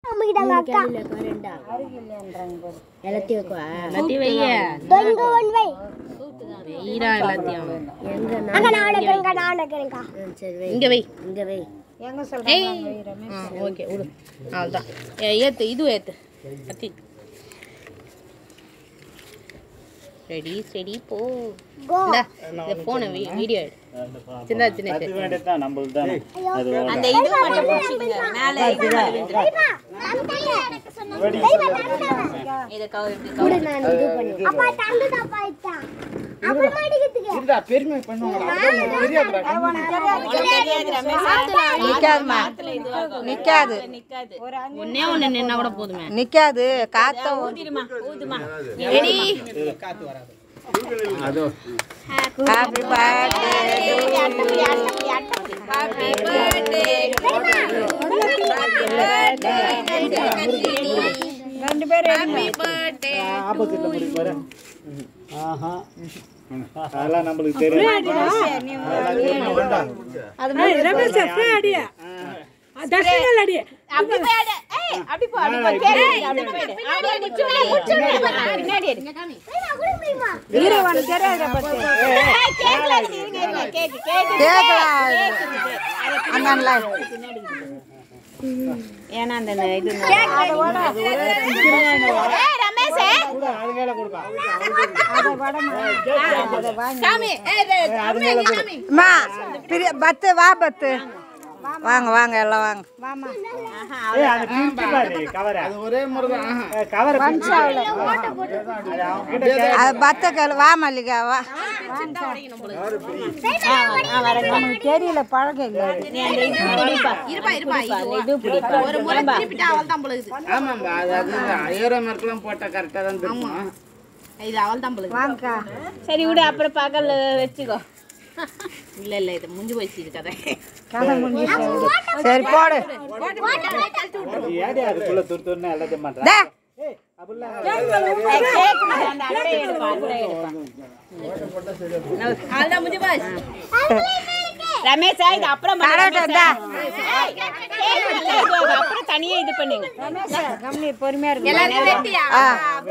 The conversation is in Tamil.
அம்மிக்கிட்டாங்க அக்கா எல்லாத்தையும் வைக்கவா எல்லாத்தையும் வைய இங்க ஒன் வை வெயிரா எல்லாத்தையும் எங்க நான் அங்க நான் வைக்கிறேன்க்கா நான் வைக்கிறேன்க்கா ம், சரி வை இங்க வை இங்க வை ஏய் ஆ ஓகே விடு அவ்வளோதான் ஏத்து இது ஏத்து கத்தி ரெடி ரெடி போ கோ இந்தா இந்த ஃபோனை வீடியோ எடு சின்ன சின்ன அது வேண்டியதுதான் நம்மளுக்கு தானே அது அந்த இது மட்டும் பிடிச்சிடுங்க மேலே இது மேலே விழுந்துரும். இதை கவர் இப்படி கூட நான் இது பண்ணி அப்பா தந்து தப்பா இத்தா அப்புறம் மாட்டிக்கிறதுக்கு இருந்தா பெருமை பண்ணுவாங்க அப்பதான் தெரியாதுடா நிக்காதுமா நிக்காது நிக்காது ஒன்னே ஒண்ணு நின்னா கூட போதுமே நிக்காது காத்த ஊதிடுமா ஊதுமா ready happy birthday happy birthday ரெண்டு பேரும் ஹாப்பி பர்த்டே ஆப்போசிட்ல முடி பாரு ஆஹா அதெல்லாம் நம்மளுக்கு தெரியும் அதெல்லாம் தெரியும். வேண்டாம். அப்படி போய் ஆடு. ஏய், அப்படி போ, அப்படி போ. கேளு, அப்படி போயிடு. அப்படியே முடிச்சு விடு, முடிச்சு விடு. பின்னாடி எடு. ஏய், கேக்கல இருக்கு, இருங்க, இருங்க. கேக்கு, கேக்கு. கேக்கலாம் அந்த ஏன்னா அந்த இது ஏய், ரமேஷ் கூட அது மேல கொடுப்பா சாமி ஏய், இது, அது மேல கொடு அம்மா பிரிய பத்து வா பத்து வாங்க வாங்க எல்லாம் வாங்க ஏய் அது பிரிச்சு பாரு கவரை அது ஒரே முறை தான் கவரை பிரிச்சு பாரு. அது அவங்க கிட்ட கே- அது பத்த கேளு வா மல்லிகா வா தெரியல பழக்கம் இல்லை நீ அந்த இது பிடிப்பா. இருப்பா இருப்பா அந்த இது பிடிப்பா. ஒரு முறை திருப்பிட்டா அவள் தான் பொழுது ஆமாம்பா அது அது ஐயரோ மார்க்கெல்லாம் போட்டா கரெக்டாக தான் இருக்கும் இது அவள் தான் பொழுது வாங்கக்கா சரி விடு அப்புறம் பகல்ல வச்சுக்கோ இல்ல இல்ல இது முடிஞ்சு போயிடுச்சு இது கதை கதை முடிஞ்சிச்சு சரி போடு அது ஏடி அதுக்குள்ள துரு துருன்னு எல்லாத்தையும் பண்றா டே ஏய் அப்படிலாம் ஏய், கேக்கு மேல அந்த அட்டை எடுப்பா அட்டை எடுப்பா அதுதான் முடிஞ்சு போச்சு ரமேஷா இது அப்புறம் பண்ணு, கரெக்டா ரமேஷா. இந்தா. ஏய், கேக்கு நல்லா இது, அப்புறம் தனியா இது பண்ணுங்க கம்மி பொறுமையா இருக்கு எல்லாத்தையும் வெட்டியா ஆ